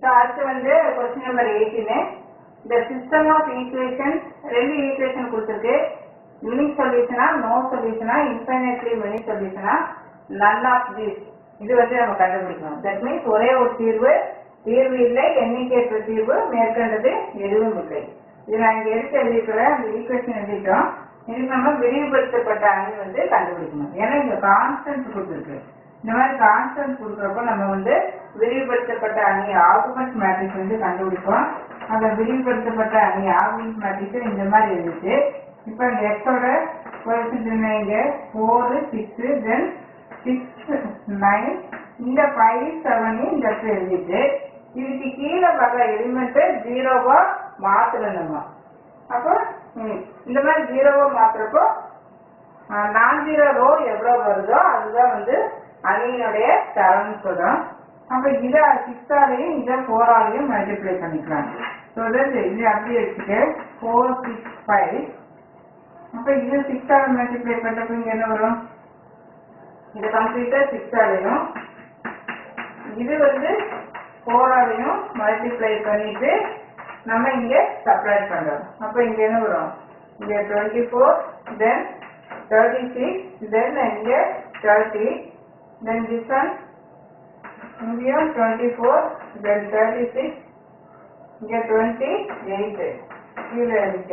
so அடுத்து வந்து question number எயிட்டீனு இந்த சிஸ்டம் ஆஃப் ஈக்குவேஷன் ரெண்டு ஈக்குவேஷன் கொடுத்துருக்கு யூனிக் சொல்யூஷனா நோ சொல்யூஷனா இன்ஃபைனைட்லி மெனி சொல்யூஷனா நன் ஆஃப் திஸ் இது வந்து நம்ம கண்டுபிடிக்கணும் தட் மீன்ஸ் ஒரே ஒரு தீர்வு தீர்வு இல்லை எண்ணிக்கையற்ற தீர்வு மேற்கண்டது எதுவும் இல்லை இது நான் இங்க எடுத்து எழுதிக்கிறேன் அந்த ஈக்குவேஷன் எழுதிட்டோம் இதுக்கு நம்ம விரிவுபடுத்தப்பட்ட அணி வந்து கண்டுபிடிக்கணும் ஏன்னா இங்க கான்ஸ்டன்ட் கொடுத்துருக்கு இந்த மாதிரி கான்ஸ்டன்ட் கொடுக்குறப்போ நம்ம வந்து விரிவுபடுத்தப்பட்ட அணி ஆகுமெண்ட் மேட்ரிக்ஸ் வந்து கண்டுபிடிப்போம் அந்த விரிவுபடுத்தப்பட்ட அணி ஆகுமெண்ட் மேட்ரிக்ஸ் இந்த மாதிரி இருந்துச்சு இப்போ இந்த எக்ஸோட கோஎஃபிஷியன்ட் என்ன இங்க four six then six nine இந்த ஃபைவ் செவன் இந்த இடத்துல எழுதிட்டு இதுக்கு கீழே வர்ற எலிமெண்ட் ஜீரோவா மாத்தணும் நம்ம அப்போ ம், இந்த மாதிரி ஜீரோவா மாத்துறப்போ நான் ஜீரோ ரோ எவ்வளவு வருதோ அதுதான் வந்து அணியினுடைய தரம்னு சொல்றோம் அப்ப இதை சிக்ஸாலையும் இதை ஃபோராலையும் மல்டிப்ளை பண்ணிக்கலாம் ஸோ இது அப்படியே வச்சுட்டு ஃபோர் சிக்ஸ் ஃபைவ் அப்ப இது சிக்ஸால மல்டிப்ளை பண்றப்ப இங்க என்ன வரும் இது கம்ப்ளீட்டா சிக்ஸாலையும் இது வந்து ஃபோராலையும் மல்டிப்ளை பண்ணிட்டு நம்ம இங்க சப்ளை பண்றோம் அப்ப இங்க என்ன வரும் இங்க twenty four then thirty six then இங்க தேர்ட்டி தென் திஸ் ஒன் இங்கேயும் twenty four then thirty six இங்க டுவெண்ட்டி எயிட் கீழே இருக்க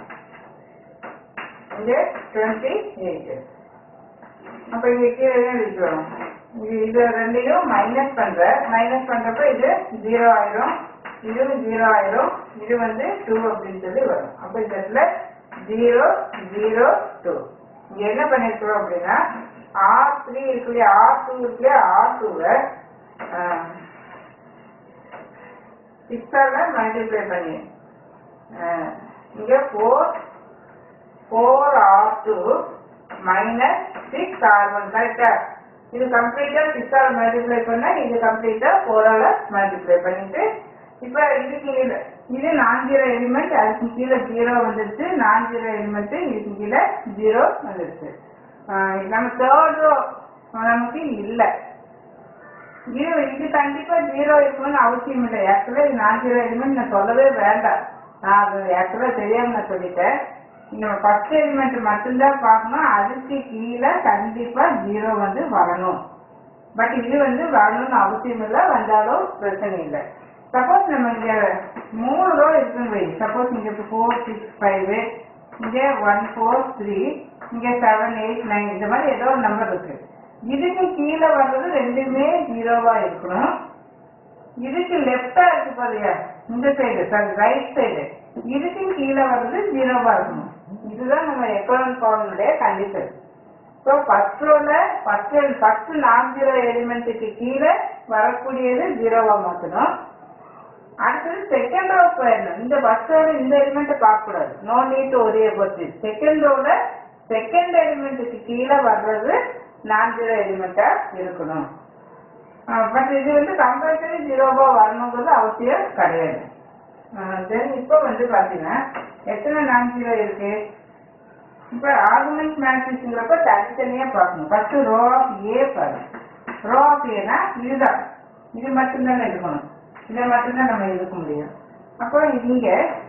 இங்க டுவெண்ட்டி எயிட் அப்ப இங்க கீழே என்ன இருக்கிறோம் இது இது ரெண்டையும் மைனஸ் பண்ற மைனஸ் பண்றப்ப இது ஜீரோ ஆயிரும் இதுவும் ஜீரோ ஆயிரும் இது வந்து டூ அப்படின்னு சொல்லி வரும் அப்ப இந்த இடத்துல ஜீரோ ஜீரோ டூ இங்க என்ன பண்ணிருக்கிறோம் அப்படின்னா ஆர் த்ரீ இருக்கு இல்லையா ஆர் டூ இருக்கு இல்லையா ஆர் டூவை சிக்ஸால மல்டிப்ளை பண்ணி அஹ், இங்க four four R two minus six R one கரெக்டா இது கம்ப்ளீட்டா சிக்ஸால மல்டிப்ளை பண்ணா இது கம்ப்ளீட்டா ஃபோரால மல்டிப்ளை பண்ணிட்டு இப்ப இதுக்கு கீழே இது நான் ஜீரோ எலிமெண்ட் அதுக்கு கீழே ஜீரோ வந்துருச்சு நான் ஜீரோ எலிமெண்ட் இதுக்கு கீழே ஜீரோ வந்துருச்சு ஆஹ் நம்ம தேர்ட் ரோ நமக்கு இல்லை இது இது கண்டிப்பா ஜீரோ இருக்கணும்னு அவசியம் இல்லை ஆக்சுவலா இது நான் ஜீரோ எலிமெண்ட் நான் சொல்லவே வேண்டாம் நான் அது ஆக்சுவலா தெரியாம நான் சொல்லிட்டேன் நம்ம ஃபர்ஸ்ட் எலிமெண்ட் மட்டும்தான் பார்க்கணும் அதுக்கு கீழே கண்டிப்பா ஜீரோ வந்து வரணும் பட் இது வந்து வரணும்னு அவசியம் இல்லை வந்தாலும் பிரச்சனை இல்லை சப்போஸ் நம்ம இங்க மூணு ரோ இருக்குன்னு வை சப்போஸ் இங்க ஃபோர் சிக்ஸ் ஃபைவ் இங்க ஒன் ஃபோர் த்ரீ இங்க செவன் எயிட் நைன் இந்த மாதிரி ஏதோ ஒரு நம்பர் இருக்கு இதுக்கு கீழே வர்றது ரெண்டுமே ஜீரோவா இருக்கணும் இதுக்கு லெஃப்டா இருக்கு பாருயா இந்த சைடு சாரி ரைட் சைடு இதுக்கு கீழே வர்றது ஜீரோவா இருக்கணும் இதுதான் நம்ம எக்கனாமிக் ப்ராப்ளமுடைய கண்டிஷன் ஸோ ஃபர்ஸ்ட் ரோல ஃபர்ஸ்ட் ஃபர்ஸ்ட் நான் ஜீரோ எலிமெண்ட்டுக்கு கீழே வரக்கூடியது ஜீரோவா மாற்றணும் அடுத்தது செகண்ட் ரோ போயிடணும் இந்த ஃபர்ஸ்ட் ரோல இந்த எலிமெண்ட் பார்க்க கூடாது நோ நீட் ஒரே பத்தி செகண்ட் ரோல செகண்ட் எலிமெண்ட்டுக்கு கீழே வர்றது நான் ஜீரோ எலிமெண்டா இருக்கணும் பட் இது வந்து கம்பல்சரி ஜீரோவா வரணுங்கிறது அவசியம் கிடையாது தென் இப்போ வந்து பாத்தீங்கன்னா எத்தனை நான் ஜீரோ இருக்கு இப்ப ஆர்குமெண்ட் மேட்ரிக்ஸ்ங்கிறப்ப தனித்தனியா பார்க்கணும் ஃபர்ஸ்ட் ரோ ஆஃப் ஏ பாருங்க ரோ ஆஃப் ஏனா இதுதான் இது மட்டும்தானே எடுக்கணும் இதை மட்டும்தான் நம்ம எடுக்க முடியும் அப்போ இங்க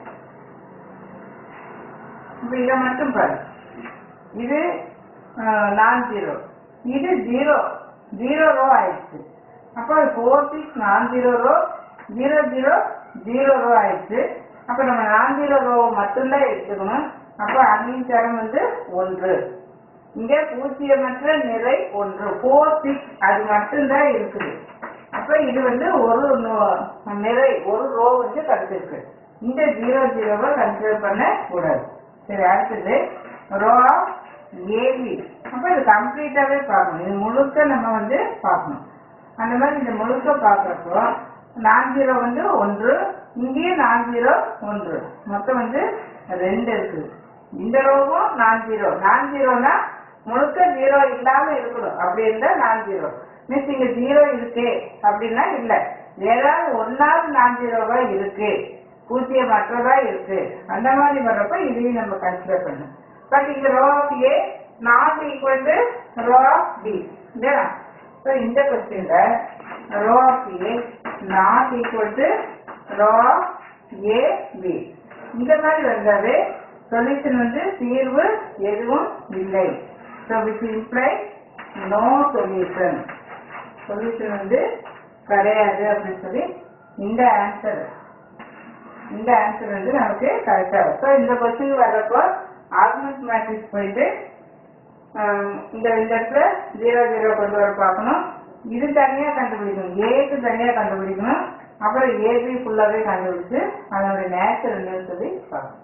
இப்ப இதை மட்டும் பாரு இது நான் ஜீரோ இது ஜீரோ ஜீரோ ரோ ஆயிடுச்சு அப்போ ஃபோர் சிக்ஸ் நான் zero row zero zero zero row ஆயிடுச்சு அப்போ நம்ம நான் ஜீரோ ரோ மட்டும்தான் எடுத்துக்கணும் அப்போ அணியின் தரம் வந்து ஒன்று இங்க பூஜ்ஜியமற்ற நிலை ஒன்று ஃபோர் சிக்ஸ் அது மட்டும்தான் இருக்குது அப்ப இது வந்து ஒரு நோ- நிலை ஒரு ரோ வந்து கிடைச்சிருக்கு இந்த ஜீரோ ஜீரோவை கன்சிடர் பண்ண கூடாது சரி அடுத்தது ரோ ஆஃப் ஏபி அப்ப இது கம்ப்ளீட்டாவே பார்க்கணும் இது முழுக்க நம்ம வந்து பார்க்கணும் அந்த மாதிரி இந்த முழுக்க பார்க்கறப்போ நான் ஜீரோ வந்து ஒன்று இங்கேயும் நான் ஜீரோ ஒன்று மொத்தம் வந்து ரெண்டு இருக்குது இந்த ரோவும் நான் ஜீரோ நான் ஜீரோனா முழுக்க ஜீரோ இல்லாம இருக்கணும் அப்படி இருந்தா நான் ஜீரோ மீன்ஸ் இங்க ஜீரோ இருக்கு அப்படின்னா இல்ல ஏதாவது ஒன்னாவது நான் ஜீரோவா இருக்கு பூஜ்ஜியம் மற்றதா இருக்கு அந்த மாதிரி வர்றப்ப இதையும் நம்ம கன்சிடர் பண்ணணும் பட் இங்க row of A not equal to row of B இல்லையா ஸோ இந்த கொஸ்டின்ல row of A not equal to row of A B இந்த மாதிரி வந்தாவே சொல்யூஷன் வந்து தீர்வு எதுவும் இல்லை so which imply no solution solution வந்து கிடையாது அப்படின்னு சொல்லி இந்த ஆன்சர் இந்த ஆன்சர் வந்து நமக்கு கரெக்டாக இருக்கும் ஸோ இந்த கொஸ்டின் வர்றப்போ ஆர்குமெண்ட் மேட்ரிக்ஸ் போயிட்டு ஆம், இந்த இந்த இடத்துல ஜீரோ ஜீரோ கொண்டு வர பார்க்கணும் இது தனியாக கண்டுபிடிக்கணும் ஏக்கு தனியாக கண்டுபிடிக்கணும் அப்புறம் ஏபி ஃபுல்லாகவே கண்டுபிடிச்சு அதனுடைய நேச்சர் என்னன்னு சொல்லி பார்க்கணும்